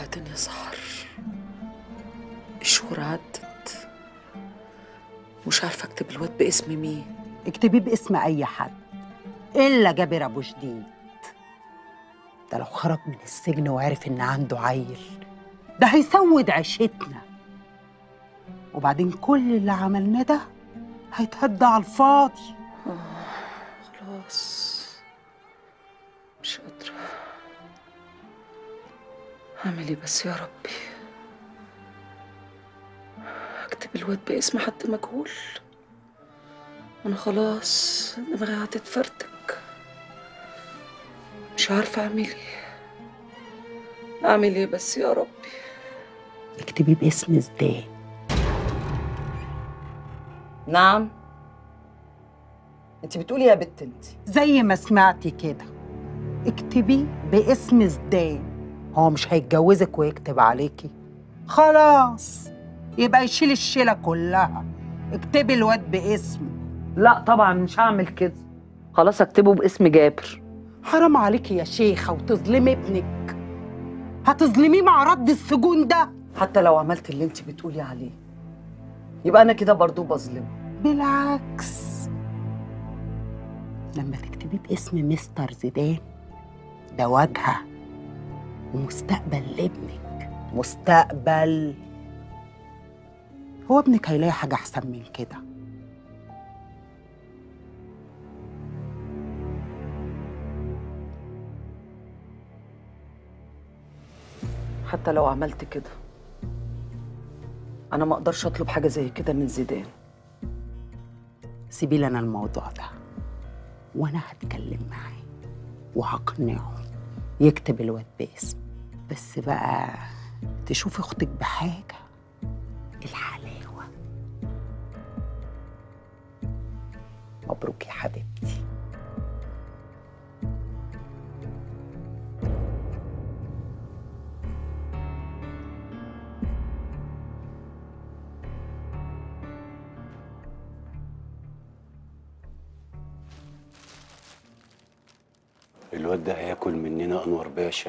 وبعدين يا سحر الشهور عدت مش عارفة اكتب الواد باسم مين اكتبيه باسم اي حد الا جابر ابو جديد ده لو خرج من السجن وعرف ان عنده عيل ده هيسود عيشتنا وبعدين كل اللي عملناه ده هيتهدى على الفاضي خلاص مش قادرة هعمل ايه بس يا ربي اكتب الواد باسم حد مجهول انا خلاص دماغي هتتفرتك مش عارفة اعمل ايه اعمل ايه بس يا ربي اكتبيه باسم زدان نعم انت بتقولي يا بت انت زي ما سمعتي كده اكتبي باسم زدان هو مش هيتجوزك ويكتب عليكي خلاص يبقى يشيل الشيلة كلها اكتبي الواد باسمه لا طبعا مش هعمل كده خلاص اكتبه باسم جابر حرام عليكي يا شيخة وتظلمي ابنك هتظلميه مع رد السجون ده حتى لو عملت اللي انت بتقولي عليه يبقى انا كده برضو بظلمه بالعكس لما تكتبيه باسم مستر زيدان ده واجهة ومستقبل لابنك مستقبل هو ابنك هيلاقي حاجة أحسن من كده حتى لو عملت كده انا ما اقدرش اطلب حاجه زي كده من زيدان سيبي لنا الموضوع ده وانا هتكلم معاه وهقنعه يكتب الواد باسم بس بقى تشوف اختك بحاجه الحلاوه مبروك يا حبيبتي الواد ده هياكل مننا انور باشا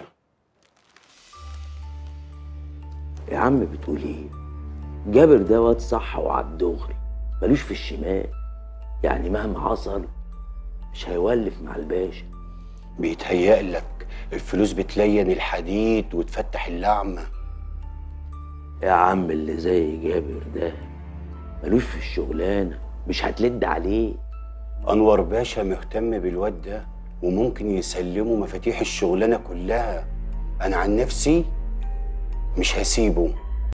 يا عم بتقول ايه جابر ده واد صح وعلى الدغري ملوش في الشمال يعني مهما حصل مش هيولف مع الباشا بيتهيأ لك الفلوس بتلين الحديد وتفتح اللعمة يا عم اللي زي جابر ده ملوش في الشغلانه مش هتلد عليه انور باشا مهتم بالواد ده وممكن يسلمه مفاتيح الشغلانة كلها انا عن نفسي مش هسيبه